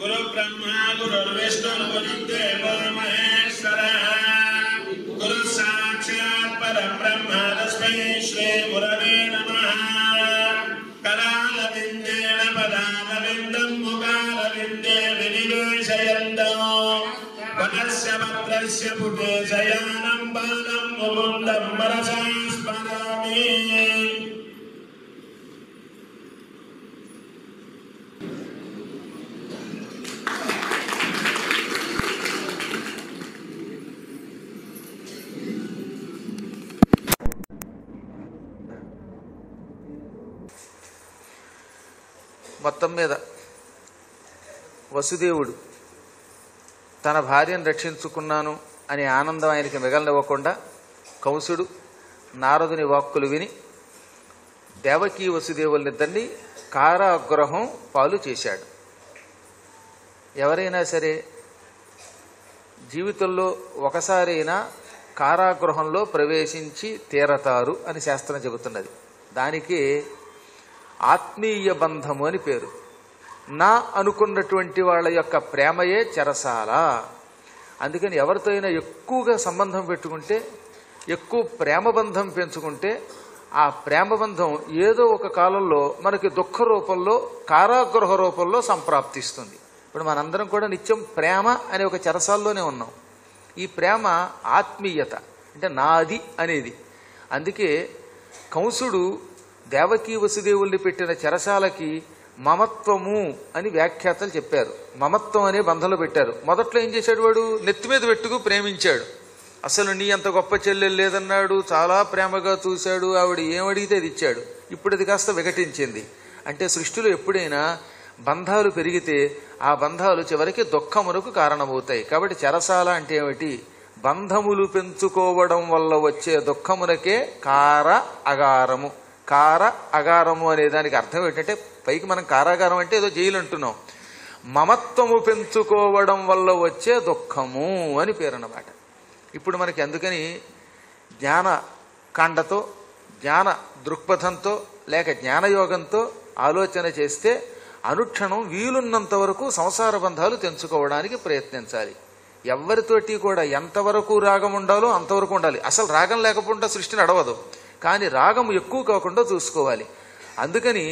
గురు బ్రహ్మ గురుర్విష్ణు గురుదేవో మహేశ్వరः గురు సాక్షాత్ పరబ్రహ్మ తస్మై శ్రీ గురవే నమః కరాలవిందేన పదాలవిందం ముఖాలవిందే వినివేశయంతో వనస్య భద్రస్య పుటే శయానం బాలం ముకుందం మనసా స్మరామి మొత్తం మీద వసుదేవుడు తన భార్యను రక్షించుకున్నాను అనే ఆనందం ఆయనకి మిగలనివ్వకుండా కంసుడు నారదుని వాక్కులు విని దేవకీ వసుదేవులనిద్దరినీ కారాగృహం పాలు చేశాడు ఎవరైనా సరే జీవితంలో ఒకసారైనా కారాగృహంలో ప్రవేశించి తీరతారు అని శాస్త్రం చెబుతున్నది దానికి ఆత్మీయ బంధము అని పేరు నా అనుకున్నటువంటి వాళ్ళ యొక్క ప్రేమయే చెరసాల అందుకని ఎవరితో అయినా ఎక్కువగా సంబంధం పెట్టుకుంటే ఎక్కువ ప్రేమ బంధం పెంచుకుంటే ఆ ప్రేమ బంధం ఏదో ఒక కాలంలో మనకి దుఃఖ రూపంలో కారాగృహ రూపంలో సంప్రాప్తిస్తుంది ఇప్పుడు మనందరం కూడా నిత్యం ప్రేమ అనే ఒక చెరసాల్లోనే ఉన్నాం ఈ ప్రేమ ఆత్మీయత అంటే నాది అనేది అందుకే కంసుడు దేవకీ వసుదేవుల్ని పెట్టిన చెరసాలకి మమత్వము అని వ్యాఖ్యాతలు చెప్పారు మమత్వం అనే బంధంలో పెట్టారు మొదట్లో ఏం చేశాడు వాడు నెత్తి మీద పెట్టుకు ప్రేమించాడు అసలు నీ అంత గొప్ప చెల్లెలు లేదన్నాడు చాలా ప్రేమగా చూశాడు ఆవిడ ఏమడిగితే అది ఇచ్చాడు ఇప్పుడు అది కాస్త వికటించింది అంటే సృష్టిలో ఎప్పుడైనా బంధాలు పెరిగితే ఆ బంధాలు చివరికి దుఃఖమునకు కారణమవుతాయి కాబట్టి చెరసాల అంటే ఏమిటి బంధములు పెంచుకోవడం వల్ల వచ్చే దుఃఖమునకే కార అగారము కార అగారము అనే దానికి అర్థం ఏంటంటే పైకి మనం కారాగారం అంటే ఏదో జైలు అంటున్నాం మమత్వము పెంచుకోవడం వల్ల వచ్చే దుఃఖము అని పేరు అన్నమాట ఇప్పుడు మనకి అందుకని జ్ఞాన కాండతో జ్ఞాన దృక్పథంతో లేక జ్ఞానయోగంతో ఆలోచన చేస్తే అనుక్షణం వీలున్నంత వరకు సంసార బంధాలు తెంచుకోవడానికి ప్రయత్నించాలి ఎవరితోటి కూడా ఎంతవరకు రాగం ఉండాలో అంతవరకు ఉండాలి అసలు రాగం లేకుండా సృష్టి నడవదు కానీ రాగము ఎక్కువ కాకుండా చూసుకోవాలి అందుకని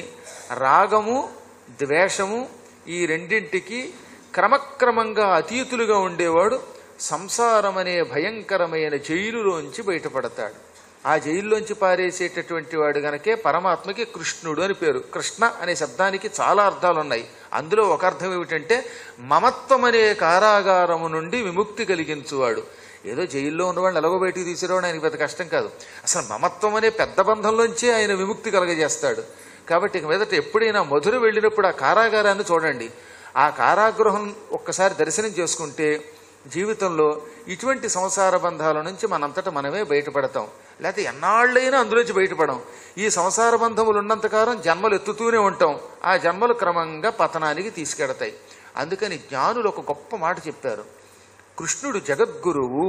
రాగము ద్వేషము ఈ రెండింటికి క్రమక్రమంగా అతీతులుగా ఉండేవాడు సంసారం అనే భయంకరమైన జైలులోంచి బయటపడతాడు ఆ జైల్లోంచి పారేసేటటువంటి వాడు గనకే పరమాత్మకి కృష్ణుడు అని పేరు కృష్ణ అనే శబ్దానికి చాలా అర్థాలు ఉన్నాయి అందులో ఒక అర్థం ఏమిటంటే మమత్వం అనే కారాగారము నుండి విముక్తి కలిగించువాడు ఏదో జైల్లో ఉన్నవాళ్ళు ఎలాగో బయటికి తీసిరావడం ఆయనకి పెద్ద కష్టం కాదు అసలు మమత్వం అనే పెద్ద బంధంలోంచి ఆయన విముక్తి కలగజేస్తాడు కాబట్టి ఇక మీదట ఎప్పుడైనా మధుర వెళ్ళినప్పుడు ఆ కారాగారాన్ని చూడండి ఆ కారాగృహం ఒక్కసారి దర్శనం చేసుకుంటే జీవితంలో ఇటువంటి సంసార బంధాల నుంచి మనంతట మనమే బయటపడతాం లేకపోతే ఎన్నాళ్ళైనా అందులోంచి బయటపడం ఈ సంసార బంధములు ఉన్నంతకాలం జన్మలు ఎత్తుతూనే ఉంటాం ఆ జన్మలు క్రమంగా పతనానికి తీసుకెడతాయి అందుకని జ్ఞానులు ఒక గొప్ప మాట చెప్పారు కృష్ణుడు జగద్గురువు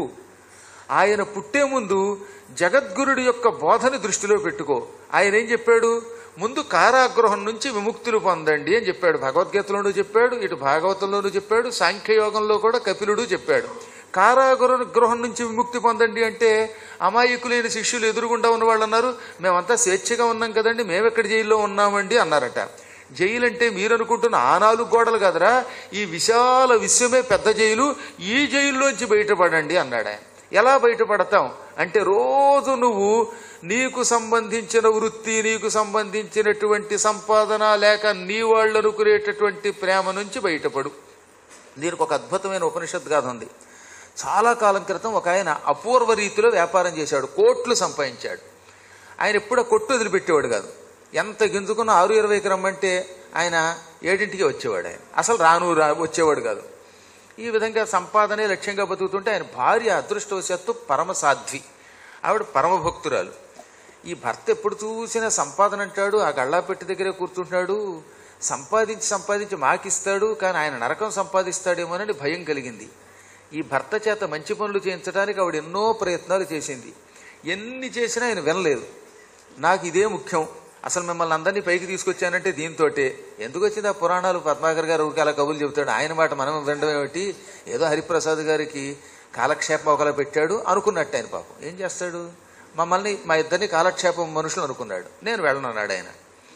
ఆయన పుట్టే ముందు జగద్గురుడి యొక్క బోధని దృష్టిలో పెట్టుకో ఆయన ఏం చెప్పాడు ముందు కారాగృహం నుంచి విముక్తులు పొందండి అని చెప్పాడు భగవద్గీతలోనూ చెప్పాడు ఇటు భాగవతంలోనూ చెప్పాడు సాంఖ్యయోగంలో కూడా కపిలుడు చెప్పాడు కారాగృహ గృహం నుంచి విముక్తి పొందండి అంటే అమాయకులైన శిష్యులు ఎదురుగుండా ఉన్న వాళ్ళు అన్నారు మేమంతా స్వేచ్ఛగా ఉన్నాం కదండి మేమెక్కడ జైల్లో ఉన్నామండి అన్నారట జైలు అంటే మీరు అనుకుంటున్న ఆ నాలుగు గోడలు కదరా ఈ విశాల విశ్వమే పెద్ద జైలు ఈ జైల్లోంచి బయటపడండి అన్నాడు ఆయన ఎలా బయటపడతాం అంటే రోజు నువ్వు నీకు సంబంధించిన వృత్తి నీకు సంబంధించినటువంటి సంపాదన లేక నీ వాళ్ళు అనుకునేటటువంటి ప్రేమ నుంచి బయటపడు దీనికి ఒక అద్భుతమైన ఉపనిషత్ గాథ ఉంది చాలా కాలం క్రితం ఒక ఆయన అపూర్వ రీతిలో వ్యాపారం చేశాడు కోట్లు సంపాదించాడు ఆయన ఎప్పుడూ కొట్టు వదిలిపెట్టేవాడు కాదు ఎంత గింజుకున్న ఆరు ఇరవైకి రమ్మంటే ఆయన ఏడింటికి వచ్చేవాడు ఆయన అసలు రాను రా వచ్చేవాడు కాదు ఈ విధంగా సంపాదనే లక్ష్యంగా బతుకుతుంటే ఆయన భార్య అదృష్టవశాత్తు పరమసాధ్వి ఆవిడ పరమభక్తురాలు ఈ భర్త ఎప్పుడు చూసినా సంపాదన అంటాడు ఆ గళ్ళాపెట్టి దగ్గరే కూర్చుంటున్నాడు సంపాదించి సంపాదించి మాకిస్తాడు కానీ ఆయన నరకం సంపాదిస్తాడేమోనని భయం కలిగింది ఈ భర్త చేత మంచి పనులు చేయించడానికి ఆవిడ ఎన్నో ప్రయత్నాలు చేసింది ఎన్ని చేసినా ఆయన వినలేదు నాకు ఇదే ముఖ్యం అసలు మిమ్మల్ని అందరినీ పైకి తీసుకొచ్చానంటే దీంతో ఎందుకు వచ్చింది ఆ పురాణాలు పద్మాకర్ గారు ఊరికి అలా కబుర్లు చెబుతాడు ఆయన మాట మనం వినడం ఏమిటి ఏదో హరిప్రసాద్ గారికి కాలక్షేపం ఒకలా పెట్టాడు అనుకున్నట్టు ఆయన పాపం ఏం చేస్తాడు మమ్మల్ని మా ఇద్దరిని కాలక్షేపం మనుషులు అనుకున్నాడు నేను వెళ్ళనన్నాడు ఆయన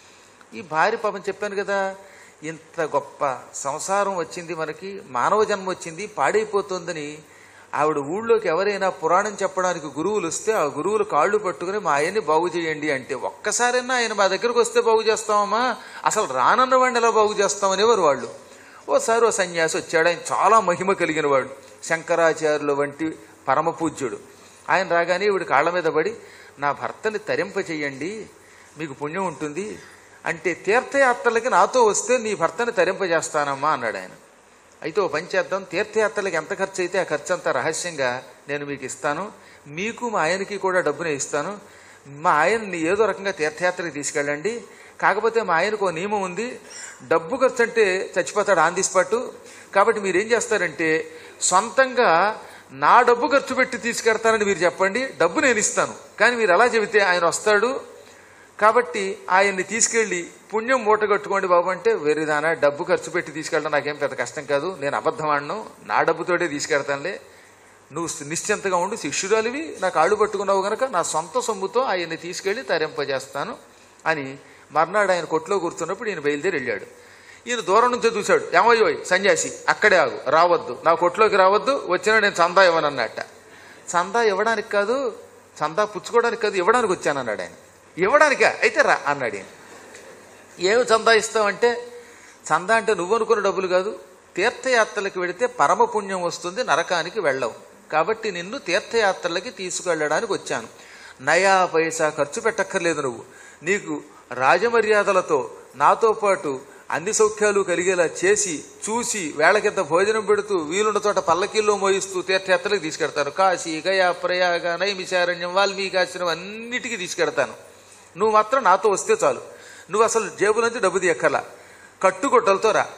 ఈ భార్య పాపం చెప్పాను కదా ఇంత గొప్ప సంసారం వచ్చింది మనకి మానవ జన్మ వచ్చింది పాడైపోతుందని ఆవిడ ఊళ్ళోకి ఎవరైనా పురాణం చెప్పడానికి గురువులు వస్తే ఆ గురువులు కాళ్ళు పట్టుకుని మా ఆయన్ని బాగు చేయండి అంటే ఒక్కసారైనా ఆయన మా దగ్గరకు వస్తే బాగు చేస్తామమ్మా అసలు రానన్న వాడిని ఎలా బాగు చేస్తామనేవారు వాళ్ళు ఓసారి ఓ సన్యాసి వచ్చాడు ఆయన చాలా మహిమ కలిగిన వాడు శంకరాచార్యుల వంటి పరమ పూజ్యుడు ఆయన రాగానే ఈవిడ కాళ్ళ మీద పడి నా భర్తని తరింప చెయ్యండి మీకు పుణ్యం ఉంటుంది అంటే తీర్థయాత్రలకి నాతో వస్తే నీ భర్తని తరింపజేస్తానమ్మా అన్నాడు ఆయన అయితే ఓ పని చేద్దాం తీర్థయాత్రలకు ఎంత ఖర్చు అయితే ఆ ఖర్చు అంతా రహస్యంగా నేను మీకు ఇస్తాను మీకు మా ఆయనకి కూడా డబ్బునే ఇస్తాను మా ఆయన్ని ఏదో రకంగా తీర్థయాత్రకి తీసుకెళ్ళండి కాకపోతే మా ఆయనకు ఓ నియమం ఉంది డబ్బు ఖర్చు అంటే చచ్చిపోతాడు ఆన్ ది స్పాట్ కాబట్టి మీరు ఏం చేస్తారంటే సొంతంగా నా డబ్బు ఖర్చు పెట్టి తీసుకెడతానని మీరు చెప్పండి డబ్బు నేను ఇస్తాను కానీ మీరు ఎలా చెబితే ఆయన వస్తాడు కాబట్టి ఆయన్ని తీసుకెళ్లి పుణ్యం మూట కట్టుకోండి బాబు అంటే వేరేదానా డబ్బు ఖర్చు పెట్టి తీసుకెళ్ళడం నాకేం పెద్ద కష్టం కాదు నేను అబద్ధం ఆడను నా డబ్బుతోటే తీసుకెడతానులే నువ్వు నిశ్చింతగా ఉండు శిష్యురాలివి నా కాళ్ళు పట్టుకున్నావు గనక నా సొంత సొమ్ముతో ఆయన్ని తీసుకెళ్లి తరింపజేస్తాను అని మర్నాడు ఆయన కొట్లో కూర్చున్నప్పుడు ఈయన బయలుదేరి వెళ్ళాడు ఈయన దూరం నుంచే చూశాడు ఏమయ్యోయ్ సన్యాసి అక్కడే ఆగు రావద్దు నా కొట్లోకి రావద్దు వచ్చినా నేను చందా ఇవ్వనన్నట్ట చందా ఇవ్వడానికి కాదు చందా పుచ్చుకోవడానికి కాదు ఇవ్వడానికి వచ్చానన్నాడు ఆయన ఇవ్వడానికా అయితే రా అన్నాడు ఈయన ఏమి చందా ఇస్తావంటే చందా అంటే నువ్వు అనుకున్న డబ్బులు కాదు తీర్థయాత్రలకు వెళితే పరమ పుణ్యం వస్తుంది నరకానికి వెళ్ళవు కాబట్టి నిన్ను తీర్థయాత్రలకి తీసుకెళ్ళడానికి వచ్చాను నయా పైసా ఖర్చు పెట్టక్కర్లేదు నువ్వు నీకు రాజమర్యాదలతో నాతో పాటు అన్ని సౌఖ్యాలు కలిగేలా చేసి చూసి వేళకింత భోజనం పెడుతూ వీలున్న చోట పల్లకీల్లో మోయిస్తూ తీర్థయాత్రలకు తీసుకెడతాను కాశీ గయా ప్రయాగ నైమిశారణ్యం వాల్మీకి ఆశ్రమం అన్నిటికీ తీసుకెడతాను నువ్వు మాత్రం నాతో వస్తే చాలు నువ్వు అసలు జేబులోంచి డబ్బు తీయక్కర్లా కట్టుకొట్టలతో రా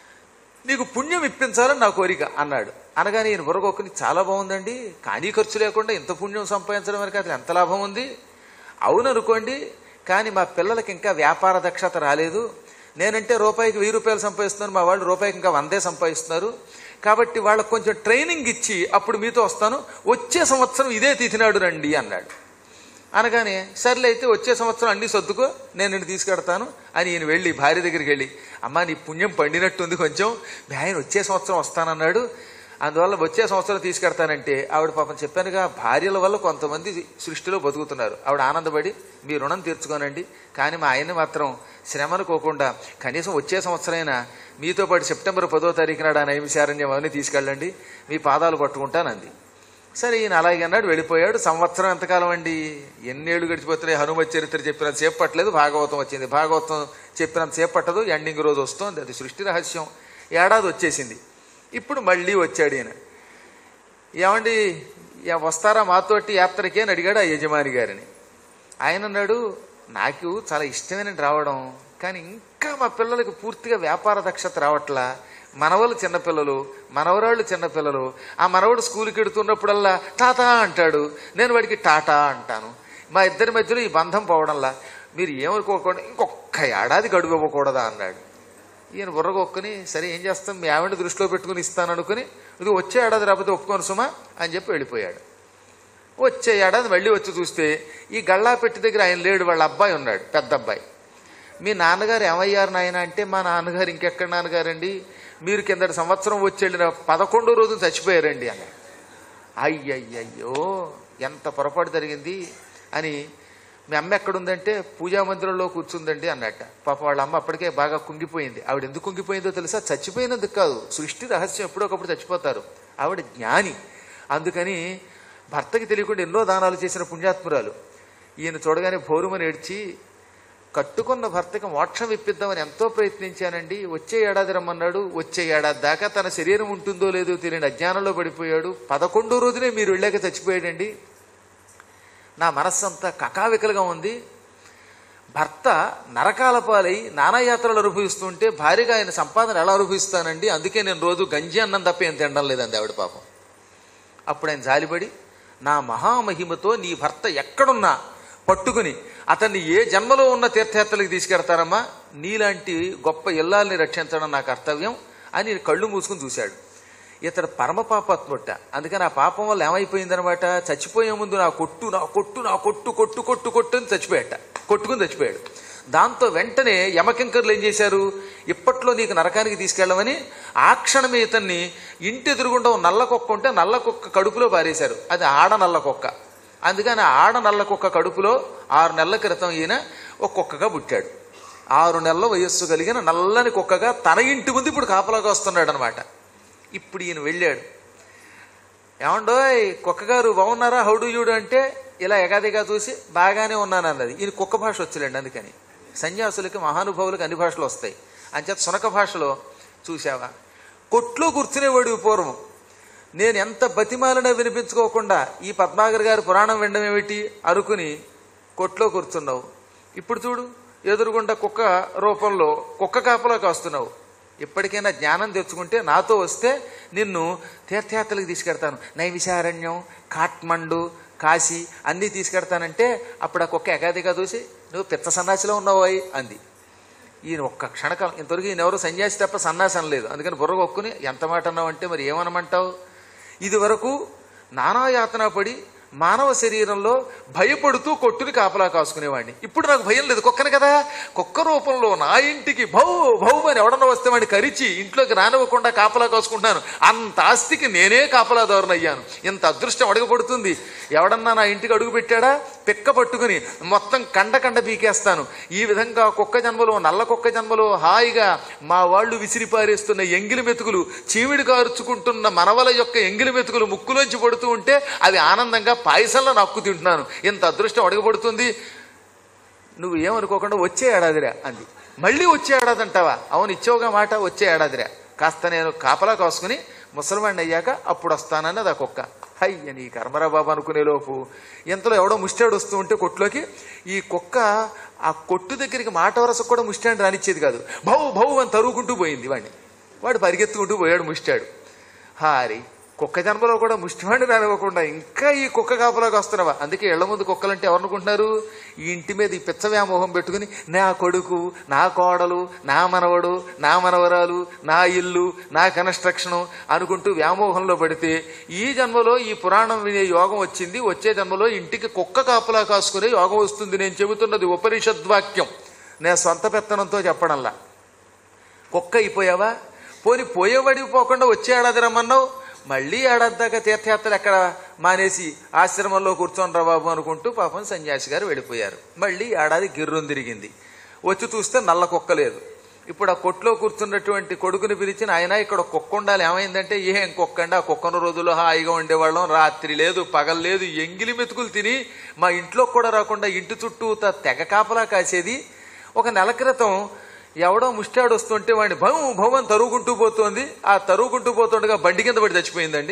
నీకు పుణ్యం ఇప్పించాలని నా కోరిక అన్నాడు అనగానే ఈయన బుర్రగొక్కని చాలా బాగుందండి కానీ ఖర్చు లేకుండా ఇంత పుణ్యం సంపాదించడం వరకు అసలు ఎంత లాభం ఉంది అవును అనుకోండి కానీ మా పిల్లలకి ఇంకా వ్యాపార దక్షత రాలేదు నేనంటే రూపాయికి వెయ్యి రూపాయలు సంపాదిస్తున్నాను మా వాళ్ళు రూపాయికి ఇంకా వందే సంపాదిస్తున్నారు కాబట్టి వాళ్ళకి కొంచెం ట్రైనింగ్ ఇచ్చి అప్పుడు మీతో వస్తాను వచ్చే సంవత్సరం ఇదే తిథినాడు రండి అన్నాడు అనగానే సర్లే అయితే వచ్చే సంవత్సరం అన్ని సర్దుకో నేను నిన్ను తీసుకెడతాను అని ఈయన వెళ్ళి భార్య దగ్గరికి వెళ్ళి అమ్మా నీ పుణ్యం పండినట్టుంది కొంచెం మీ ఆయన వచ్చే సంవత్సరం వస్తానన్నాడు అందువల్ల వచ్చే సంవత్సరం తీసుకెడతానంటే ఆవిడ పాపం చెప్పానుగా భార్యల వల్ల కొంతమంది సృష్టిలో బతుకుతున్నారు ఆవిడ ఆనందపడి మీ రుణం తీర్చుకోనండి కానీ మా ఆయన్ని మాత్రం శ్రమ అనుకోకుండా కనీసం వచ్చే సంవత్సరైనా మీతో పాటు సెప్టెంబర్ పదో తారీఖు నాడు ఆ నైమిశారణ్యం అవన్నీ తీసుకెళ్ళండి మీ పాదాలు పట్టుకుంటానంది సరే ఈయన అలాగే అన్నాడు వెళ్ళిపోయాడు సంవత్సరం ఎంతకాలం అండి ఎన్నేళ్ళు గడిచిపోతున్నాయి హనుమత్ చరిత్ర చెప్పినంత సేపు పట్టలేదు భాగవతం వచ్చింది భాగవతం చెప్పినంత సేపు పట్టదు ఎండింగ్ రోజు వస్తుంది అది సృష్టి రహస్యం ఏడాది వచ్చేసింది ఇప్పుడు మళ్ళీ వచ్చాడు ఈయన ఏమండి యా- వస్తారా మాతోటి యాత్రకి అని అడిగాడు ఆ యజమాని గారిని ఆయన అన్నాడు నాకు చాలా ఇష్టమైన రావడం కానీ ఇంకా మా పిల్లలకి పూర్తిగా వ్యాపార దక్షత రావట్లా మనవలు చిన్నపిల్లలు మనవరాళ్ళు చిన్నపిల్లలు ఆ మనవడు స్కూల్కి వెడుతున్నప్పుడల్లా టాటా అంటాడు నేను వాడికి టాటా అంటాను మా ఇద్దరి మధ్యలో ఈ బంధం పోవడంలా మీరు ఏమనుకోకుండా ఇంకొక ఏడాది గడువు ఇవ్వకూడదా అన్నాడు ఈయన బుర్రగొక్కని సరే ఏం చేస్తాం మీ ఆవిడ దృష్టిలో పెట్టుకుని ఇస్తాను అనుకుని ఇది వచ్చే ఏడాది రాకపోతే ఒప్పుకోను సుమా అని చెప్పి వెళ్ళిపోయాడు వచ్చే ఏడాది మళ్ళీ వచ్చి చూస్తే ఈ గళ్ళాపెట్టి దగ్గర ఆయన లేడు వాళ్ళ అబ్బాయి ఉన్నాడు పెద్ద అబ్బాయి మీ నాన్నగారు ఏమయ్యారు నాయన అంటే మా నాన్నగారు ఇంకెక్కడ నాన్నగారండి మీరు కిందటి సంవత్సరం వచ్చి వెళ్ళిన పదకొండో రోజు చచ్చిపోయారండి అన్నాడు అయ్యయ్యయ్యో ఎంత పొరపాటు జరిగింది అని మీ అమ్మ ఎక్కడుందంటే పూజా మందిరంలో కూర్చుందండి అన్నట్ట పాప వాళ్ళ అమ్మ అప్పటికే బాగా కుంగిపోయింది ఆవిడ ఎందుకు కుంగిపోయిందో తెలుసా చచ్చిపోయినందుకు కాదు సృష్టి రహస్యం ఎప్పుడొకప్పుడు చచ్చిపోతారు ఆవిడ జ్ఞాని అందుకని భర్తకి తెలియకుండా ఎన్నో దానాలు చేసిన పుణ్యాత్మురాలు ఈయన చూడగానే భోరుమని ఏడ్చి కట్టుకున్న భర్తకి మోక్షం ఇప్పిద్దామని ఎంతో ప్రయత్నించానండి వచ్చే ఏడాది రమ్మన్నాడు వచ్చే ఏడాది దాకా తన శరీరం ఉంటుందో లేదో తెలియని అజ్ఞానంలో పడిపోయాడు పదకొండో రోజునే మీరు వెళ్ళాక చచ్చిపోయాడండి నా మనస్సంతా కకావికలుగా ఉంది భర్త నరకాల పాలై నానాయాత్రలు అనుభవిస్తుంటే భార్యగా ఆయన సంపాదన ఎలా అనుభవిస్తానండి అందుకే నేను రోజు గంజి అన్నం తప్ప ఏం తినడం లేదండి ఆవిడ పాపం అప్పుడు ఆయన జాలిపడి నా మహామహిమతో నీ భర్త ఎక్కడున్నా పట్టుకుని అతన్ని ఏ జన్మలో ఉన్న తీర్థయాత్రలకు తీసుకెడతారమ్మా నీలాంటి గొప్ప ఇల్లాల్ని రక్షించడం నా కర్తవ్యం అని కళ్ళు మూసుకుని చూశాడు ఇతడు పరమ పాపాత్ముట్ట అందుకని ఆ పాపం వల్ల ఏమైపోయిందనమాట చచ్చిపోయే ముందు నా కొట్టు నా కొట్టు నా కొట్టు కొట్టు కొట్టు కొట్టు అని చచ్చిపోయాట కొట్టుకుని చచ్చిపోయాడు దాంతో వెంటనే యమకింకర్లు ఏం చేశారు ఇప్పట్లో నీకు నరకానికి తీసుకెళ్ళమని ఆ క్షణమే ఇతన్ని ఇంటి ఎదురుగుండా ఓ నల్ల కుక్క ఉంటే నల్ల కుక్క కడుపులో పారేశారు అది ఆడ నల్ల కుక్క అందుకని ఆ ఆడ నల్ల కుక్క కడుపులో ఆరు నెలల క్రితం ఈయన ఒక కుక్కగా పుట్టాడు ఆరు నెలల వయస్సు కలిగిన నల్లని కుక్కగా తన ఇంటి ముందు ఇప్పుడు కాపలాగా వస్తున్నాడు అనమాట ఇప్పుడు ఈయన వెళ్ళాడు ఏమండోయ్ కుక్కగారు బాగున్నారా హౌడు యూడు అంటే ఇలా ఎగాదిగా చూసి బాగానే ఉన్నాను అన్నది ఈయన కుక్క భాష వచ్చలేండి అందుకని సన్యాసులకి మహానుభావులకి అన్ని భాషలు వస్తాయి అంచేత సునక భాషలో చూసావా కొట్లో కూర్చునేవాడు పూర్వం నేను ఎంత బతిమాలన వినిపించుకోకుండా ఈ పద్మాగర్ గారి పురాణం వినడం ఏమిటి అనుకుని కొట్లో కూర్చున్నావు ఇప్పుడు చూడు ఎదురుగుండా కుక్క రూపంలో కుక్క కాపలా కాస్తున్నావు ఇప్పటికైనా జ్ఞానం తెచ్చుకుంటే నాతో వస్తే నిన్ను తీర్థయాత్రలకు తీసుకెడతాను నైవిశారణ్యం కాట్మండు కాశీ అన్నీ తీసుకెడతానంటే అప్పుడు ఆ కుక్క ఎగాదిగా చూసి నువ్వు పిచ్చ సన్నాసిలో ఉన్నావు అంది ఈయన ఒక్క క్షణకాలం ఇంతవరకు ఈయన ఎవరు సన్యాసి తప్ప సన్యాసి అనలేదు అందుకని బుర్ర కొక్కుని ఎంత మాట అన్నావు అంటే మరి ఏమనమంటావు ఇది వరకు నానాయాతన పడి మానవ శరీరంలో భయపడుతూ కొట్టుని కాపలా కాసుకునేవాడిని ఇప్పుడు నాకు భయం లేదు కుక్కను కదా కుక్క రూపంలో నా ఇంటికి భౌ భౌ అని ఎవడన్నా వస్తే వాడిని కరిచి ఇంట్లోకి రానివ్వకుండా కాపలా కాసుకుంటున్నాను అంత ఆస్తికి నేనే కాపలాదారుని అయ్యాను ఇంత అదృష్టం అడుగుపడుతుంది ఎవడన్నా నా ఇంటికి అడుగు పెట్టాడా పిక్క పట్టుకుని మొత్తం కండ కండ పీకేస్తాను ఈ విధంగా కుక్క జన్మలో నల్ల కుక్క జన్మలో హాయిగా మా వాళ్ళు విసిరిపారేస్తున్న ఎంగిలి మెతుకులు చీమిడి కారుచుకుంటున్న మనవల యొక్క ఎంగిలి మెతుకులు ముక్కులోంచి పడుతూ ఉంటే అవి ఆనందంగా పాయసంలో నక్కు తింటున్నాను ఇంత అదృష్టం అడగబడుతుంది నువ్వు ఏమనుకోకుండా వచ్చే ఏడాదిరా అంది మళ్ళీ వచ్చే ఏడాది అంటావా అవును ఇచ్చావుగా మాట వచ్చే ఏడాదిరా కాస్త నేను కాపలా కాసుకుని ముసలివాడిని అయ్యాక అప్పుడు వస్తానన్నది ఆ కుక్క హయ్య నీ కర్మరా బాబు అనుకునే లోపు ఇంతలో ఎవడో ముష్టాడు వస్తూ ఉంటే కొట్టులోకి ఈ కుక్క ఆ కొట్టు దగ్గరికి మాట వరసకు కూడా ముష్టాడు రానిచ్చేది కాదు భౌ భౌ అని తరుగుకుంటూ పోయింది వాడిని వాడు పరిగెత్తుకుంటూ పోయాడు ముష్టాడు హారి కుక్క జన్మలో కూడా ముష్టివాడిని రానివ్వకుండా ఇంకా ఈ కుక్క కాపలాగా వస్తున్నావా అందుకే ఇళ్ల ముందు కుక్కలంటే ఎవరనుకుంటున్నారు ఈ ఇంటి మీద ఈ పిచ్చ వ్యామోహం పెట్టుకుని నా కొడుకు నా కోడలు నా మనవడు నా మనవరాలు నా ఇల్లు నా కన్స్ట్రక్షను అనుకుంటూ వ్యామోహంలో పడితే ఈ జన్మలో ఈ పురాణం వినే యోగం వచ్చింది వచ్చే జన్మలో ఇంటికి కుక్క కాపలా కాసుకునే యోగం వస్తుంది నేను చెబుతున్నది ఉపనిషద్వాక్యం నేను సొంత పెత్తనంతో చెప్పడంలా కుక్క అయిపోయావా పోని పోయేవాడికి పోకుండా వచ్చే ఏడాది రమ్మన్నావు మళ్ళీ ఏడాది దాకా తీర్థయాత్ర ఎక్కడ మానేసి ఆశ్రమంలో కూర్చొని రా బాబు అనుకుంటూ పాపం సన్యాసి గారు వెళ్ళిపోయారు మళ్ళీ ఏడాది గిర్రం తిరిగింది వచ్చి చూస్తే నల్ల కుక్క లేదు ఇప్పుడు ఆ కొట్లో కూర్చున్నటువంటి కొడుకుని పిలిచిన ఆయన ఇక్కడ ఒక కుక్క ఉండాలి ఏమైందంటే ఏం కుక్క అండి ఆ కుక్కను రోజుల్లో హాయిగా ఉండేవాళ్ళం రాత్రి లేదు పగలు లేదు ఎంగిలి మెతుకులు తిని మా ఇంట్లో కూడా రాకుండా ఇంటి చుట్టూ తెగ కాపలా కాసేది ఒక నెల క్రితం ఎవడో ముష్టాడు వస్తుంటే వాడిని భౌ భౌం తరుగుకుంటూ పోతోంది ఆ తరుగుకుంటూ పోతుండగా బండి కింద పడి చచ్చిపోయిందండి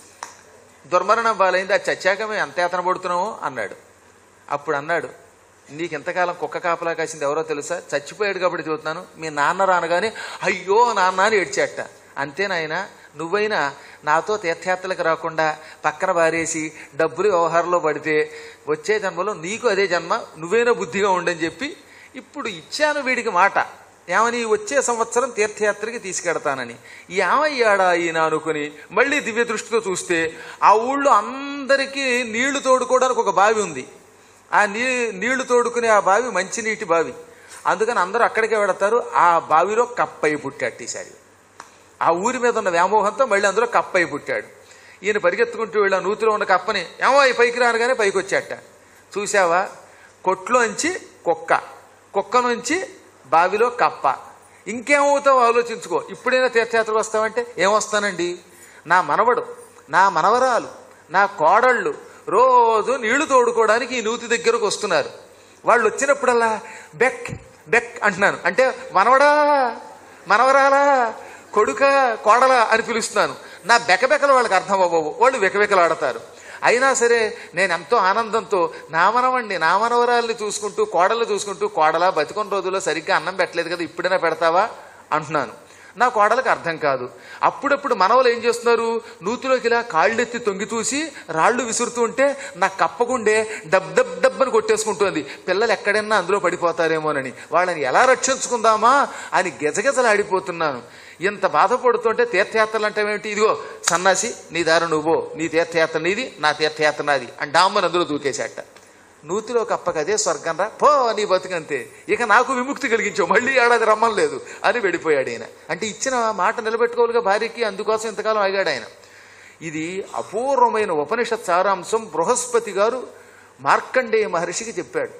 దుర్మరణం బాలైంది అది చచ్చాక మేము ఎంత యాతన పడుతున్నామో అన్నాడు అప్పుడు అన్నాడు నీకు ఎంతకాలం కుక్క కాపలా కాసింది ఎవరో తెలుసా చచ్చిపోయాడు కాబట్టి చూస్తున్నాను మీ నాన్న రానగానే అయ్యో నాన్న అని ఏడ్చాట అంతే నాయన నువ్వైనా నాతో తీర్థయాత్రలకు రాకుండా పక్కన బారేసి డబ్బులు వ్యవహారంలో పడితే వచ్చే జన్మలో నీకు అదే జన్మ నువ్వైనా బుద్ధిగా ఉండని చెప్పి ఇప్పుడు ఇచ్చాను వీడికి మాట ఏమని వచ్చే సంవత్సరం తీర్థయాత్రకి తీసుకెడతానని ఏమయ్యాడా ఈయన అనుకుని మళ్ళీ దివ్య దృష్టితో చూస్తే ఆ ఊళ్ళో అందరికీ నీళ్లు తోడుకోవడానికి ఒక బావి ఉంది ఆ నీ నీళ్లు తోడుకునే ఆ బావి మంచినీటి బావి అందుకని అందరూ అక్కడికే వెడతారు ఆ బావిలో కప్పయి పుట్టాడు ఈసారి ఆ ఊరి మీద ఉన్న వ్యామోహంతో మళ్ళీ అందులో కప్పయి పుట్టాడు ఈయన పరిగెత్తుకుంటూ వెళ్ళి ఆ నూతిలో ఉన్న కప్పని ఏమో ఈ పైకి రానగానే పైకి వచ్చాట చూసావా కొట్లోంచి కుక్క కుక్క నుంచి బావిలో కప్ప ఇంకేమవుతావు ఆలోచించుకో ఇప్పుడైనా తీర్థయాత్రకు వస్తావంటే ఏమొస్తానండి నా మనవడు నా మనవరాలు నా కోడళ్ళు రోజు నీళ్లు తోడుకోవడానికి ఈ నూతి దగ్గరకు వస్తున్నారు వాళ్ళు వచ్చినప్పుడల్లా బెక్ బెక్ అంటున్నాను అంటే మనవడా మనవరాలా కొడుక కోడల అని పిలుస్తున్నాను నా బెకబెకలు వాళ్ళకి అర్థం అవ్వవు వాళ్ళు వెకబెకలాడతారు అయినా సరే నేను ఎంతో ఆనందంతో నా మనవండి నా మనవరాల్ని చూసుకుంటూ కోడల్ని చూసుకుంటూ కోడలా బతికొన్న రోజుల్లో సరిగ్గా అన్నం పెట్టలేదు కదా ఇప్పుడైనా పెడతావా అంటున్నాను నా కోడలకు అర్థం కాదు అప్పుడప్పుడు మనవలు ఏం చేస్తున్నారు నూతిలోకి ఇలా కాళ్ళెత్తి తొంగి చూసి రాళ్ళు విసురుతూ ఉంటే నా కప్పకుండే డబ్ డబ్ డబ్ అని కొట్టేసుకుంటోంది పిల్లలు ఎక్కడైనా అందులో పడిపోతారేమోనని వాళ్ళని ఎలా రక్షించుకుందామా అని గెజగెజలాడిపోతున్నాను ఇంత బాధపడుతుంటే తీర్థయాత్రలు అంటే ఏమిటి ఇదిగో సన్నాసి నీ దారి నువ్వో నీ తీర్థయాత్ర నీది నా తీర్థయాత్ర నాది అని డామ్మని అందులో దూకేశాట నూతిలో కప్పక అదే స్వర్గం రా పో నీ బతుకంతే ఇక నాకు విముక్తి కలిగించావు మళ్ళీ ఏడాది రమ్మం లేదు అని వెళ్ళిపోయాడు ఆయన అంటే ఇచ్చిన మాట నిలబెట్టుకోవాలిగా భార్యకి అందుకోసం ఇంతకాలం ఆగాడు ఆయన ఇది అపూర్వమైన ఉపనిషత్ సారాంశం బృహస్పతి గారు మార్కండేయ మహర్షికి చెప్పాడు